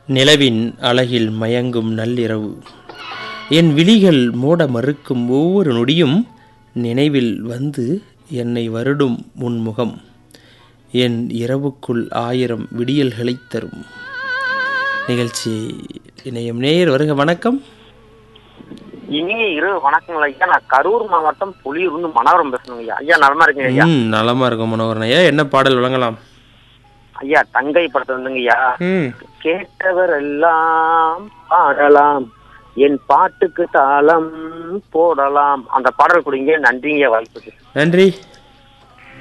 நிலவின் அழகில் மயங்கும் நள்ளிரவு என் விழிகள் மூட மறுக்கும் ஒவ்வொரு நொடியும் நினைவில் வந்து என்னை வருடும் உன் முகம் என் இரவுக்குள் ஆயிரம் விடியல்களைத் தரும் நிகழ்ச்சி இணையம் நேயர் வருக வணக்கம் இனிய இரு வணக்கங்கள் ஐயா நான் கரூர் மாவட்டம் புலியூர்ந்து மனோரம் பேசணுங்க ஐயா ஐயா நலமா இருக்கீங்க ஐயா ம் நலமா இருக்கும் மனோகரன் ஐயா என்ன பாடல் வழங்கலாம் ஐயா தங்கை படத்துல வந்துங்க ஐயா ம் கேட்டவர் எல்லாம் பாடலாம் என் பாட்டுக்கு தாளம் போடலாம் அந்த பாடல் குடிங்க நன்றிங்க வாய்ப்புக்கு நன்றி